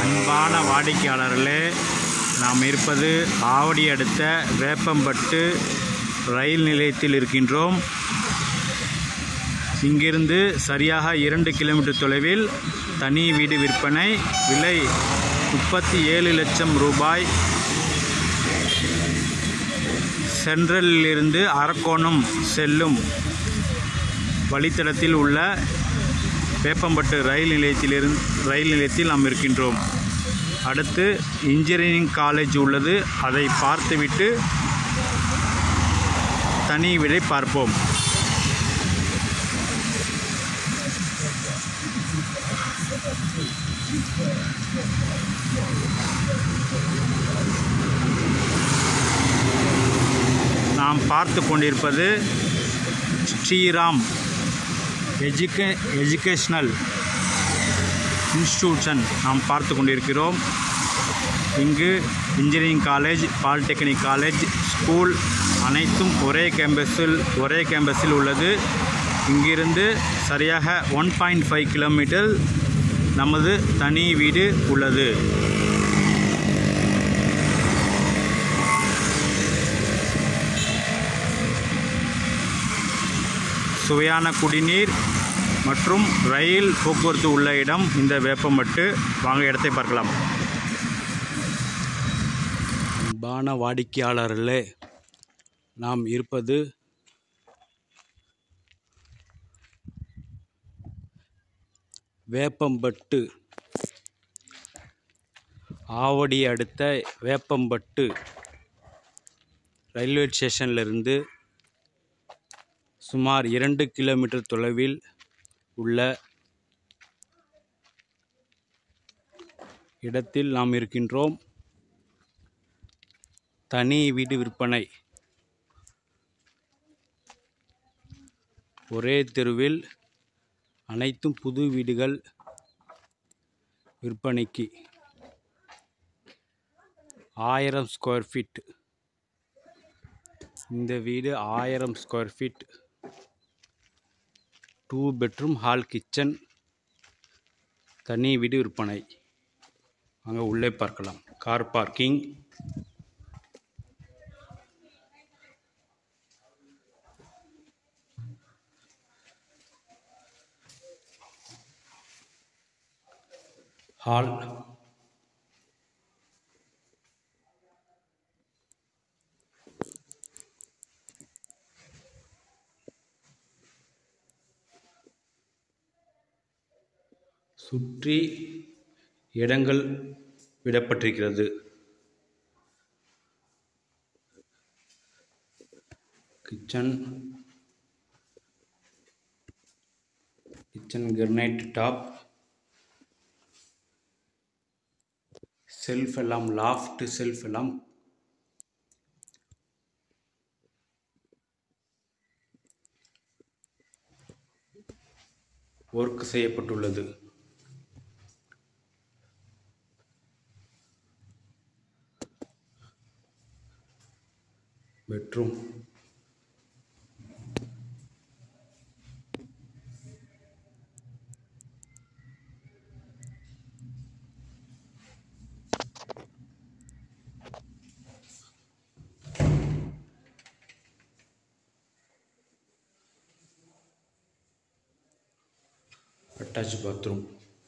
அன்பான வாடிக்கையாளர்களே நாம் இருப்பது ஆவடி அடுத்த வேப்பம்பட்டு ரயில் நிலையத்தில் இருக்கின்றோம் இங்கிருந்து சரியாக இரண்டு கிலோமீட்டர் தொலைவில் தனி வீடு விற்பனை விலை முப்பத்தி ஏழு லட்சம் ரூபாய் சென்ட்ரலிலிருந்து அரக்கோணம் செல்லும் வழித்தடத்தில் உள்ள வேப்பம்பட்டு ரயில் நிலையத்திலிருந்து ரயில் நிலையத்தில் நாம் இருக்கின்றோம் அடுத்து இன்ஜினியரிங் காலேஜ் உள்ளது அதை பார்த்துவிட்டு தனி வீடை பார்ப்போம் நாம் பார்த்து கொண்டிருப்பது ஸ்ரீராம் எஜுகே எஜுகேஷ்னல் இன்ஸ்டிடியூஷன் நாம் பார்த்து கொண்டிருக்கிறோம் இங்கு engineering college polytechnic college school அனைத்தும் ஒரே கேம்பஸில் ஒரே கேம்பஸில் உள்ளது இங்கிருந்து சரியாக ஒன் பாயிண்ட் ஃபைவ் கிலோமீட்டர் நமது தனி வீடு உள்ளது சுவையான குடிநீர் மற்றும் ரயில் போக்குவரத்து உள்ள இடம் இந்த வேப்பம்பட்டு வாங்க இடத்தை பார்க்கலாம் அன்பான வாடிக்கையாளர்களே நாம் இருப்பது வேப்பம்பட்டு ஆவடி அடுத்த வேப்பம்பட்டு ரயில்வே ஸ்டேஷனிலிருந்து சுமார் இரண்டு கிலோமீட்டர் தொலைவில் உள்ள இடத்தில் நாம் இருக்கின்றோம் தனி வீடு விற்பனை ஒரே தெருவில் அனைத்தும் புது வீடுகள் விற்பனைக்கு ஆயிரம் ஸ்கொயர் ஃபீட் இந்த வீடு ஆயிரம் square feet two bedroom hall kitchen தனி வீடு விற்பனை அங்கே உள்ளே பார்க்கலாம் கார் பார்க்கிங் ஹால் சுற்றி இடங்கள் விடப்பட்டிருக்கிறது kitchen kitchen granite top shelf எல்லாம் லாஃப்ட் செல்ஃப் எல்லாம் ஒர்க் செய்யப்பட்டுள்ளது பெட்ரூம் attached bathroom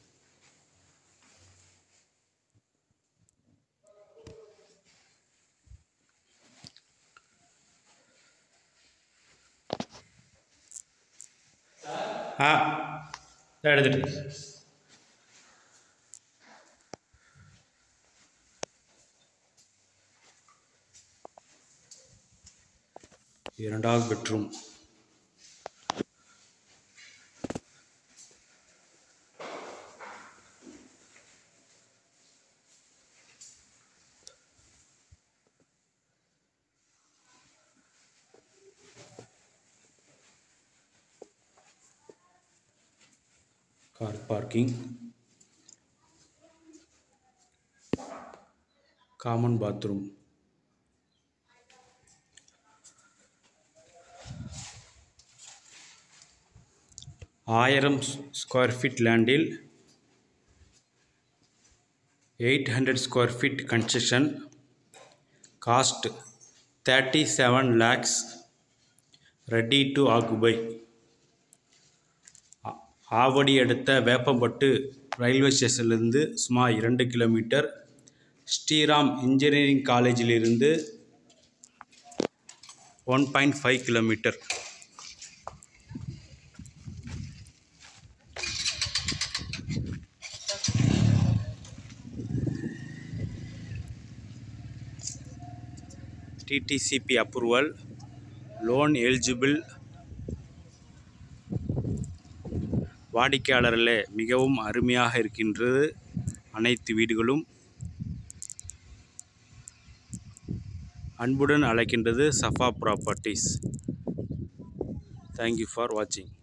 ஆ இதோ எடுத்துட்டு இரண்டாவது bedroom car parking common bathroom ஆயிரம் ஸ்கொயர் ஃபீட் லேண்டில் eight hundred square feet construction cost thirty seven lakhs ready to occupy Avadi அடுத்த வேப்பம்பட்டு ரயில்வே ஸ்டேஷன்லேருந்து சுமார் இரண்டு கிலோமீட்டர் ஸ்ரீராம் இன்ஜினியரிங் காலேஜிலிருந்து one point five kilometre DTCP approval loan eligible வாடிக்கையாளர்களே மிகவும் அருமையாக இருக்கின்றது அனைத்து வீடுகளும் அன்புடன் அழைக்கின்றது சஃபா ப்ராப்பர்ட்டிஸ் தேங்க்யூ ஃபார் வாட்சிங்